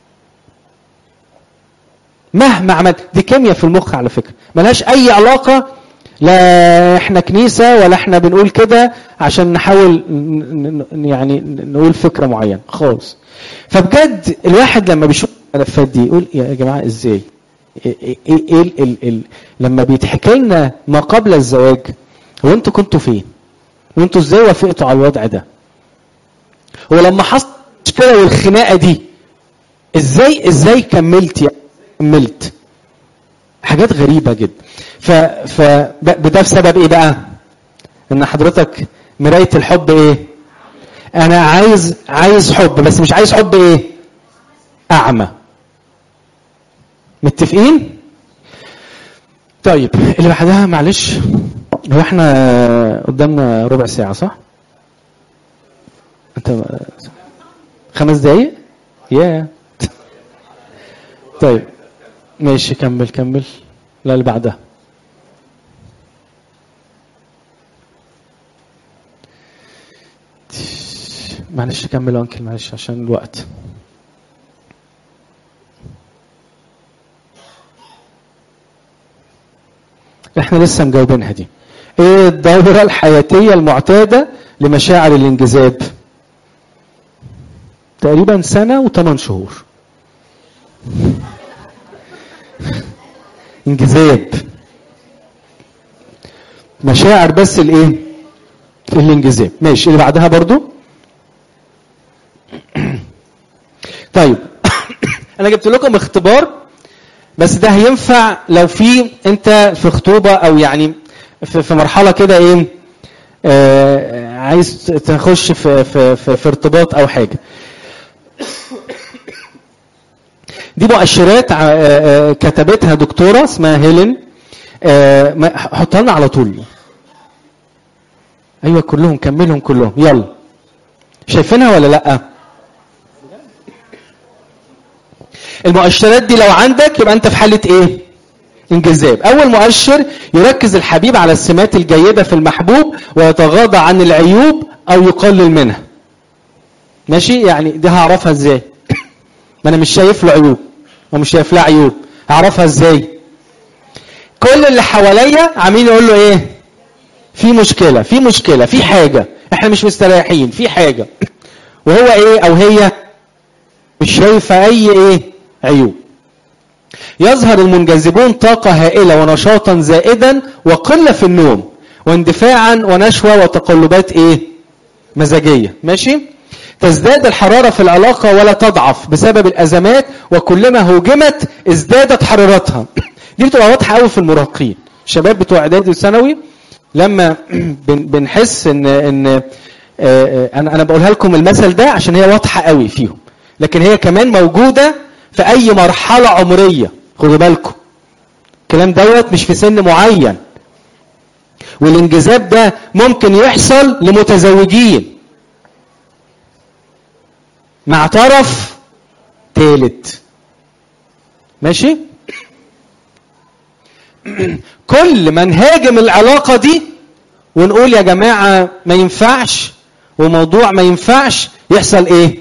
مهما عملت دي كيمياء في المخ على فكره ملهاش اي علاقه لا احنا كنيسه ولا احنا بنقول كده عشان نحاول ن- ن- يعني نقول فكره معينه خالص فبجد الواحد لما بيشوف الملفات دي يقول يا جماعه ازاي ايه ايه ايه ال ال ال لما بيتحكي لنا ما قبل الزواج هو انتوا كنتوا فين؟ وانتوا ازاي وافقتوا على الوضع ده؟ ولما حصل المشكله والخناقه دي ازاي ازاي كملت يعني كملت حاجات غريبه جدا ف ف ب- ده بسبب ايه بقى ان حضرتك مرايه الحب ايه انا عايز عايز حب بس مش عايز حب ايه اعمى متفقين طيب اللي بعدها معلش هو احنا قدامنا ربع ساعه صح انت خمس دقايق يا طيب ماشي كمل كمل لا اللي بعدها معلش كمل يا انكل معلش عشان الوقت احنا لسه مجاوبينها دي ايه الدورة الحياتية المعتادة لمشاعر الانجذاب تقريبا سنة وثمان شهور انجذاب مشاعر بس الايه الانجذاب ماشي اللي بعدها برضو طيب انا جبت لكم اختبار بس ده هينفع لو في انت في خطوبه او يعني في, في مرحله كده ايه آه عايز تخش في, في, في, في ارتباط او حاجه دي مؤشرات ع- آه، آه، كتبتها دكتوره اسمها هيلين آه، ما- حطها لنا على طول ايوه كلهم كملهم كلهم يلا شايفينها ولا لا المؤشرات دي لو عندك يبقى انت في حاله ايه انجذاب اول مؤشر يركز الحبيب على السمات الجيده في المحبوب ويتغاضى عن العيوب او يقلل منها ماشي يعني دي هعرفها ازاي ما انا مش شايف له عيوب ومش شايف لها عيوب هعرفها ازاي كل اللي حواليا عاملين يقول له ايه في مشكله في مشكله في حاجه احنا مش مستريحين في حاجه وهو ايه او هي مش شايفه اي ايه عيوب يظهر المنجذبون طاقة هائلة ونشاطا زائدا وقلة في النوم واندفاعا ونشوة وتقلبات ايه مزاجية ماشي تزداد الحرارة في العلاقة ولا تضعف بسبب الأزمات وكلما هوجمت ازدادت حرارتها دي بتبقى واضحة قوي في المراهقين الشباب بتوع إعدادي وثانوي لما بن- بنحس ان ان آه، آه، انا انا بقولها لكم المثل ده عشان هي واضحه قوي فيهم لكن هي كمان موجوده في اي مرحله عمريه خدوا بالكم الكلام دوت مش في سن معين والانجذاب ده ممكن يحصل لمتزوجين مع طرف ثالث ماشي كل ما نهاجم العلاقة دي ونقول يا جماعة ما ينفعش وموضوع ما ينفعش يحصل ايه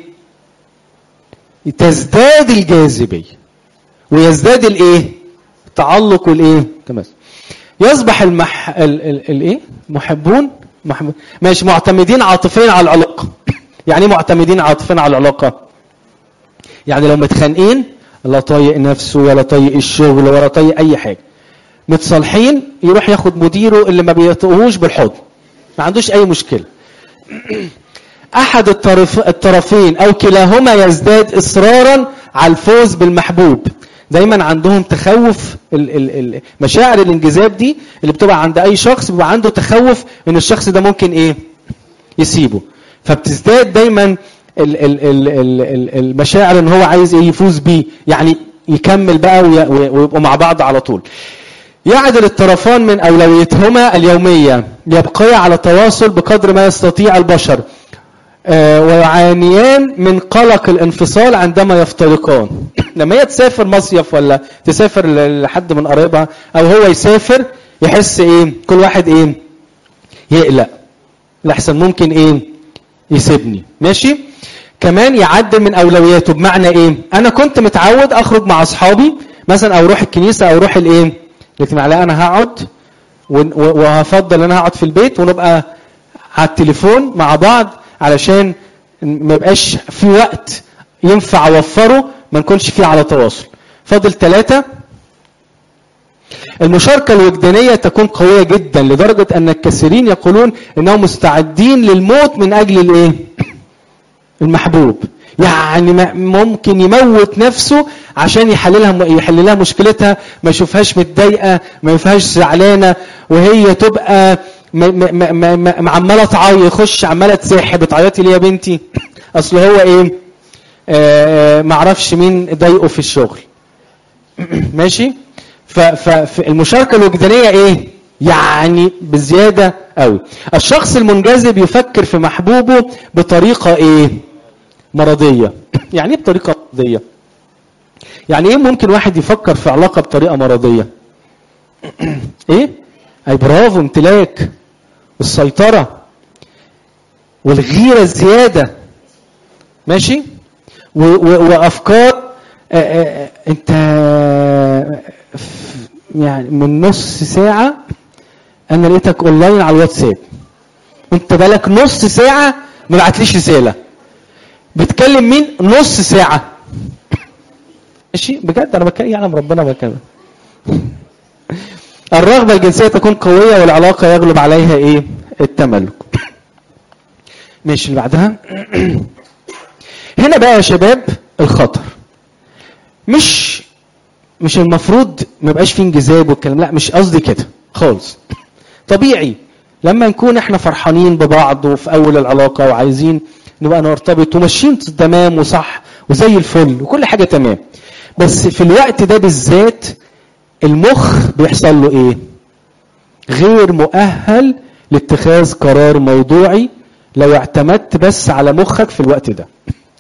تزداد الجاذبية ويزداد الايه التعلق والايه تمام يصبح المح ال... ال... الايه محبون محب... ماشي معتمدين عاطفيا على العلاقة يعني ايه معتمدين عاطفيا على العلاقة يعني لو متخانقين لا طايق نفسه ولا طايق الشغل ولا طايق اي حاجه متصالحين يروح ياخد مديره اللي ما بيطقهوش بالحضن ما عندوش اي مشكله احد الطرف الطرفين او كلاهما يزداد اصرارا على الفوز بالمحبوب دايما عندهم تخوف ال- ال- ال- مشاعر الانجذاب دي اللي بتبقى عند اي شخص بيبقى عنده تخوف ان الشخص ده ممكن ايه يسيبه فبتزداد دايما ال- ال- ال- ال- ال- المشاعر ان هو عايز ايه يفوز بيه يعني يكمل بقى وي- وي- ويبقوا مع بعض على طول يعدل الطرفان من اولويتهما اليوميه يبقيا على تواصل بقدر ما يستطيع البشر آه، ويعانيان من قلق الانفصال عندما يفترقان لما هي تسافر مصيف ولا تسافر ل- لحد من قرايبها او هو يسافر يحس ايه كل واحد ايه يقلق لحسن ممكن ايه يسيبني ماشي كمان يعدل من اولوياته بمعنى ايه انا كنت متعود اخرج مع اصحابي مثلا او اروح الكنيسه او اروح الايه الاجتماع لا انا هقعد ون- و- وهفضل ان انا اقعد في البيت ونبقى على التليفون مع بعض علشان ما يبقاش في وقت ينفع اوفره ما نكونش فيه على تواصل فاضل ثلاثة المشاركة الوجدانية تكون قوية جدا لدرجة أن الكثيرين يقولون أنهم مستعدين للموت من أجل الإيه؟ المحبوب يعني ما- ممكن يموت نفسه عشان يحللها يحللها مشكلتها ما يشوفهاش متضايقه ما يشوفهاش زعلانه وهي تبقى م- م- م- م- م- عماله تعيط يخش عماله تسح بتعيطي ليه يا بنتي اصل هو ايه آه ما اعرفش مين ضايقه في الشغل ماشي فالمشاركه الوجدانيه ايه يعني بزياده قوي الشخص المنجذب يفكر في محبوبه بطريقه ايه مرضيه يعني ايه بطريقه مرضيه يعني ايه ممكن واحد يفكر في علاقه بطريقه مرضيه ايه اي برافو امتلاك السيطره والغيره الزياده ماشي و و وافكار آه، آه، آه، انت ف- يعني من نص ساعه انا لقيتك اونلاين على الواتساب انت بالك نص ساعه ما بعتليش رساله بتكلم مين نص ساعه ماشي بجد انا بتكلم يعلم ربنا بكلم الرغبه الجنسيه تكون قويه والعلاقه يغلب عليها ايه التملك ماشي اللي بعدها هنا بقى يا شباب الخطر مش مش المفروض ما يبقاش فيه انجذاب والكلام لا مش قصدي كده خالص طبيعي لما نكون احنا فرحانين ببعض وفي اول العلاقه وعايزين نبقى نرتبط وماشيين تمام وصح وزي الفل وكل حاجه تمام بس في الوقت ده بالذات المخ بيحصل له ايه غير مؤهل لاتخاذ قرار موضوعي لو اعتمدت بس على مخك في الوقت ده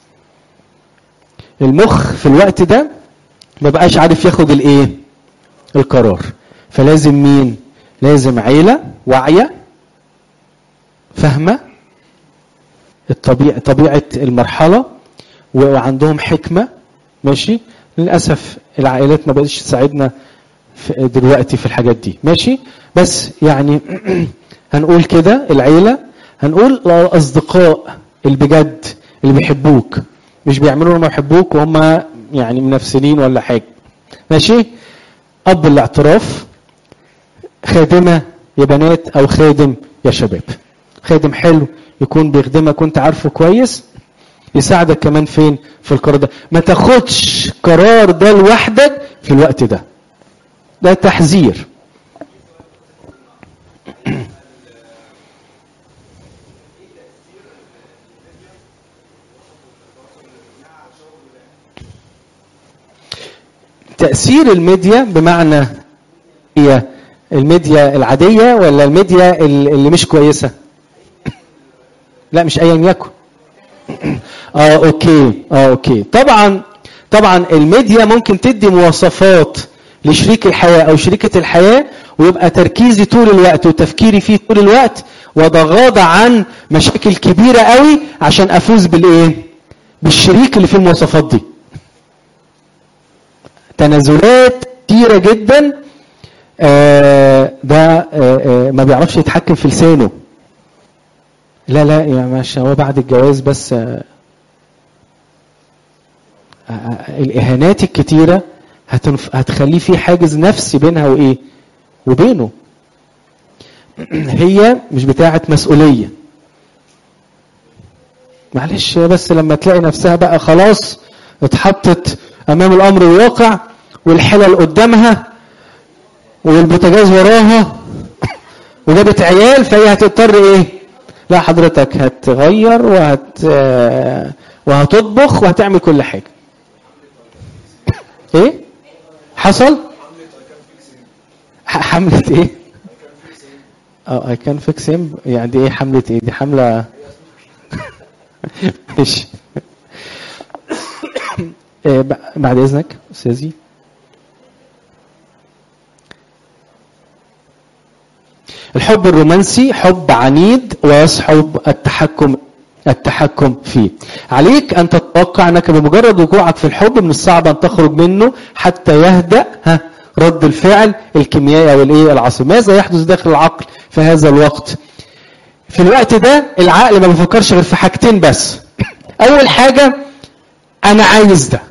المخ في الوقت ده ما بقاش عارف ياخد الايه القرار فلازم مين لازم عيلة واعية فاهمة الطبيعة طبيعة المرحلة وعندهم حكمة ماشي للأسف العائلات ما بقتش تساعدنا في دلوقتي في الحاجات دي ماشي بس يعني هنقول كده العيلة هنقول الأصدقاء اللي بجد اللي بيحبوك مش بيعملوا ما يحبوك وهم يعني منافسين ولا حاجة ماشي أب الاعتراف خادمة يا بنات أو خادم يا شباب خادم حلو يكون بيخدمك وانت عارفه كويس يساعدك كمان فين في القرار ده ما تاخدش قرار ده لوحدك في الوقت ده ده تحذير تأثير الميديا بمعنى هي الميديا العادية ولا الميديا اللي مش كويسة لا مش ايا يكن اه اوكي اه اوكي طبعا طبعا الميديا ممكن تدي مواصفات لشريك الحياة أو شريكة الحياة ويبقى تركيزي طول الوقت وتفكيري فيه طول الوقت واتغاضى عن مشاكل كبيرة قوي عشان أفوز بالإيه؟ بالشريك اللي فيه المواصفات دي. تنازلات كتيرة جدا آه، ده آه، آه، ما بيعرفش يتحكم في لسانه. لا لا يا مش هو بعد الجواز بس آه، آه، آه، الإهانات الكتيرة هتنف... هتخليه في حاجز نفسي بينها وإيه؟ وبينه. هي مش بتاعة مسؤولية. معلش بس لما تلاقي نفسها بقى خلاص اتحطت أمام الأمر الواقع والحلل قدامها والبوتاجاز وراها وجابت عيال فهي هتضطر ايه؟ لا حضرتك هتغير وهت آه، وهتطبخ وهتعمل كل حاجه. ايه؟ حصل؟ ح- حملة ايه؟ اه اي كان فيكس هيم يعني دي ايه حملة ايه؟ دي حملة ماشي إيه ب- بعد اذنك استاذي الحب الرومانسي حب عنيد ويصحب التحكم التحكم فيه عليك ان تتوقع انك بمجرد وقوعك في الحب من الصعب ان تخرج منه حتى يهدأ ها رد الفعل الكيميائي او الايه العصبي ماذا يحدث داخل العقل في هذا الوقت في الوقت ده العقل ما بيفكرش غير في حاجتين بس اول حاجه انا عايز ده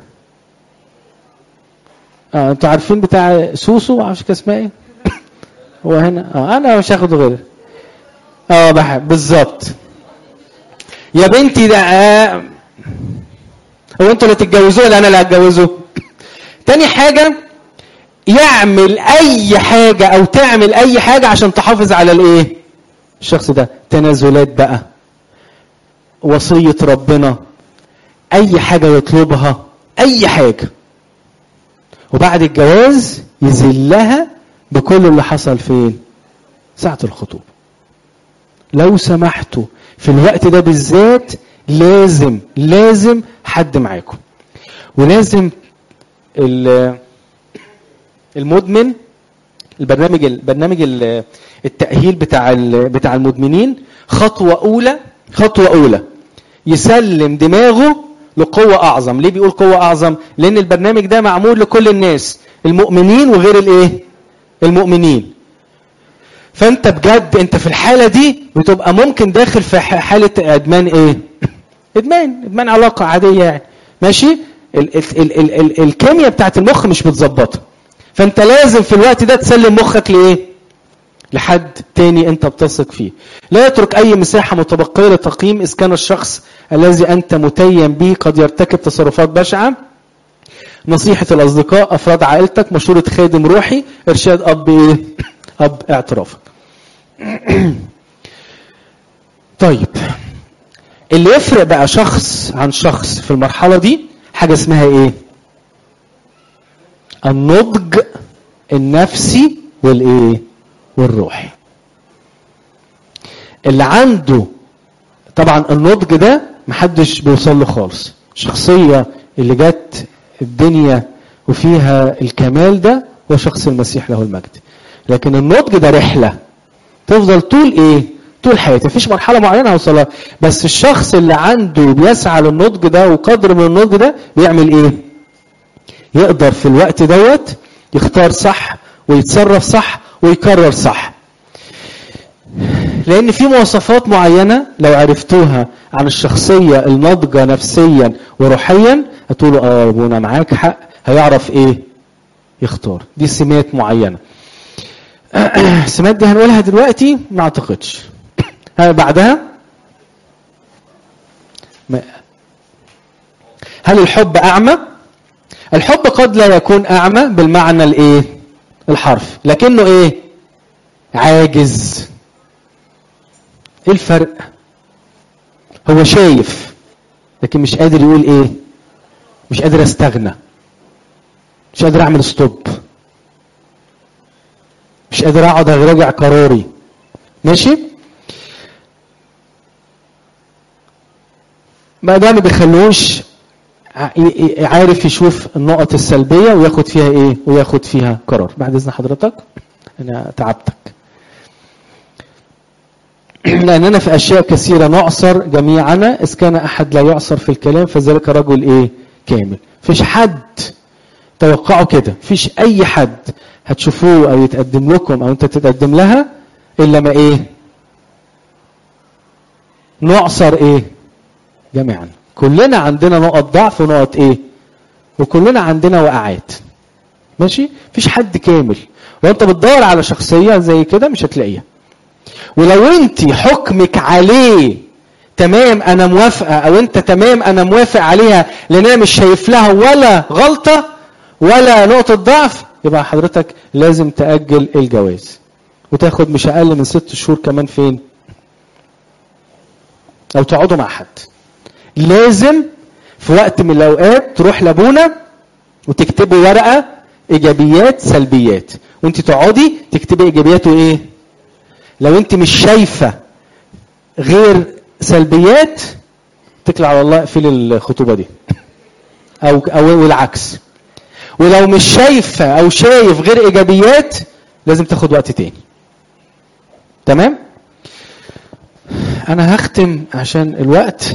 اه انتوا عارفين بتاع سوسو معرفش كان اسمها ايه هو هنا اه انا مش هاخد غيره اه بحب بالظبط يا بنتي ده آه. هو انتوا اللي تتجوزوه ولا انا اللي هتجوزه تاني حاجه يعمل اي حاجه او تعمل اي حاجه عشان تحافظ على الايه الشخص ده تنازلات بقى وصيه ربنا اي حاجه يطلبها اي حاجه وبعد الجواز يذلها بكل اللي حصل فين ساعة الخطوبة لو سمحتوا في الوقت ده بالذات لازم لازم حد معاكم ولازم ال- المدمن البرنامج البرنامج ال- التأهيل بتاع ال- بتاع المدمنين خطوة أولى خطوة أولى يسلم دماغه لقوة أعظم ليه بيقول قوة أعظم لأن البرنامج ده معمول لكل الناس المؤمنين وغير الإيه المؤمنين فأنت بجد أنت في الحالة دي بتبقى ممكن داخل في ح- حالة إدمان إيه إدمان إدمان علاقة عادية يعني ماشي ال- ال- ال- ال- ال- الكيمياء بتاعت المخ مش متظبطة فأنت لازم في الوقت ده تسلم مخك لإيه لحد تاني انت بتثق فيه لا يترك اي مساحة متبقية لتقييم اذا كان الشخص الذي انت متيم به قد يرتكب تصرفات بشعة نصيحة الاصدقاء افراد عائلتك مشورة خادم روحي ارشاد اب ايه اب اعترافك طيب اللي يفرق بقى شخص عن شخص في المرحلة دي حاجة اسمها ايه النضج النفسي والايه والروحي اللي عنده طبعا النضج ده محدش بيوصل له خالص الشخصية اللي جت الدنيا وفيها الكمال ده هو شخص المسيح له المجد لكن النضج ده رحلة تفضل طول ايه طول حياتي مفيش مرحلة معينة هوصلها بس الشخص اللي عنده بيسعى للنضج ده وقدر من النضج ده بيعمل ايه يقدر في الوقت دوت يختار صح ويتصرف صح ويكرر صح لان في مواصفات معينه لو عرفتوها عن الشخصيه الناضجه نفسيا وروحيا هتقولوا اه يا ابونا معاك حق هيعرف ايه يختار دي سمات معينه السمات دي هنقولها دلوقتي ما اعتقدش ها بعدها ما- هل الحب اعمى الحب قد لا يكون اعمى بالمعنى الايه الحرف لكنه ايه عاجز ايه الفرق هو شايف لكن مش قادر يقول ايه مش قادر استغنى مش قادر اعمل ستوب مش قادر اقعد اراجع قراري ماشي ما ده ما بيخلوش ع- ي- ي- عارف يشوف النقط السلبية وياخد فيها ايه وياخد فيها قرار بعد اذن حضرتك انا تعبتك لأننا في أشياء كثيرة نعصر جميعنا إذ كان أحد لا يعصر في الكلام فذلك رجل إيه كامل فيش حد توقعوا كده فيش أي حد هتشوفوه أو يتقدم لكم أو أنت تتقدم لها إلا ما إيه نعصر إيه جميعا كلنا عندنا نقط ضعف ونقط إيه وكلنا عندنا وقعات ماشي فيش حد كامل وانت بتدور على شخصية زي كده مش هتلاقيها ولو انت حكمك عليه تمام انا موافقه او انت تمام انا موافق عليها لان انا مش شايف لها ولا غلطه ولا نقطه ضعف يبقى حضرتك لازم تاجل الجواز وتاخد مش اقل من ست شهور كمان فين او تقعدوا مع حد لازم في وقت من الاوقات تروح لابونا وتكتبوا ورقه ايجابيات سلبيات وانت تقعدي تكتبي ايجابيات وايه لو انت مش شايفه غير سلبيات اتكل على الله اقفلي الخطوبه دي او او والعكس ولو مش شايفه او شايف غير ايجابيات لازم تاخد وقت تاني تمام انا هختم عشان الوقت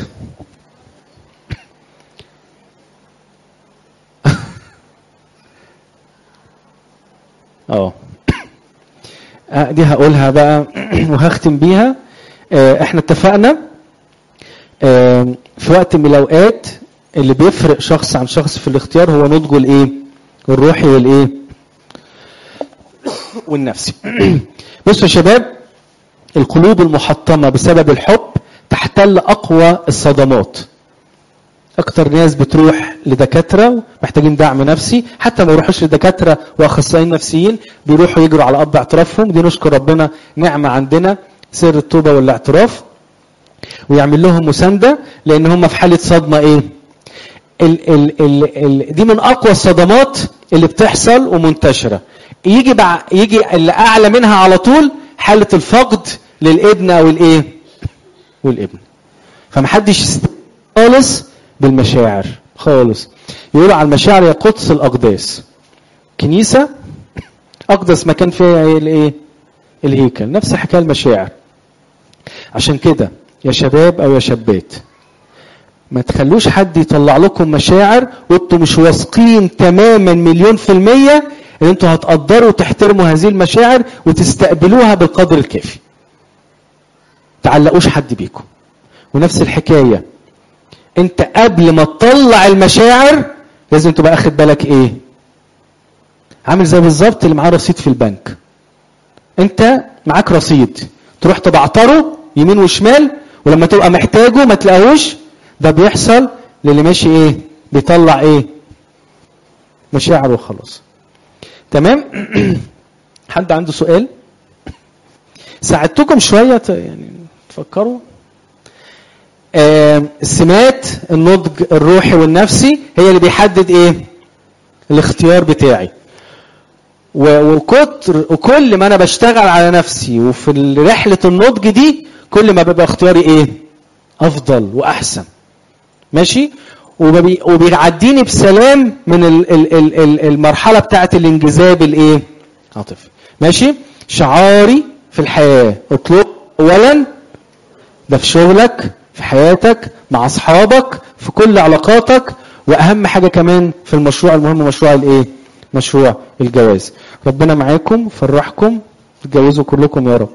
اه آه، دي هقولها بقى وهختم بيها آه، احنا اتفقنا آه، في وقت من الاوقات اللي بيفرق شخص عن شخص في الاختيار هو نضجه الايه الروحي والايه والنفسي بصوا يا شباب القلوب المحطمة بسبب الحب تحتل أقوى الصدمات أكتر ناس بتروح لدكاترة محتاجين دعم نفسي حتى ما يروحوش لدكاترة وأخصائيين نفسيين بيروحوا يجروا على أب اعترافهم دي نشكر ربنا نعمة عندنا سر التوبة والاعتراف ويعمل لهم مساندة لأن هم في حالة صدمة إيه ال ال ال ال دي من أقوى الصدمات اللي بتحصل ومنتشرة يجي بع يجي اللي أعلى منها على طول حالة الفقد للابن أو الإيه والابن فمحدش يست- خالص بالمشاعر خالص يقولوا على المشاعر يا قدس الأقداس كنيسة أقدس مكان فيها هي الإيه الهيكل نفس حكاية المشاعر عشان كده يا شباب أو يا شابات ما تخلوش حد يطلع لكم مشاعر وانتم مش واثقين تماما مليون في المية ان انتوا هتقدروا وتحترموا هذه المشاعر وتستقبلوها بالقدر الكافي تعلقوش حد بيكم ونفس الحكاية انت قبل ما تطلع المشاعر لازم تبقى اخد بالك ايه عامل زي بالظبط اللي معاه رصيد في البنك انت معاك رصيد تروح تبعتره يمين وشمال ولما تبقى محتاجه ما تلاقوش ده بيحصل للي ماشي ايه بيطلع ايه مشاعر وخلاص تمام حد عنده سؤال ساعدتكم شويه ت- يعني تفكروا آه، السمات النضج الروحي والنفسي هي اللي بيحدد ايه الاختيار بتاعي و- وكتر وكل ما انا بشتغل على نفسي وفي رحله النضج دي كل ما بيبقى اختياري ايه افضل واحسن ماشي وبي- وبيعديني بسلام من ال- ال- ال- ال- المرحله بتاعه الانجذاب الايه عاطفي ماشي شعاري في الحياه اطلب اولا ده في شغلك في حياتك مع اصحابك في كل علاقاتك واهم حاجه كمان في المشروع المهم مشروع الايه مشروع الجواز ربنا معاكم فرحكم تتجوزوا كلكم يا رب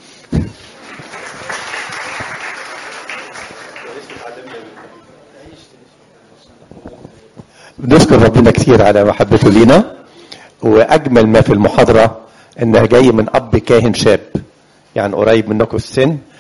بنشكر ربنا كتير على محبته لينا واجمل ما في المحاضره انها جاي من اب كاهن شاب يعني قريب منكم في السن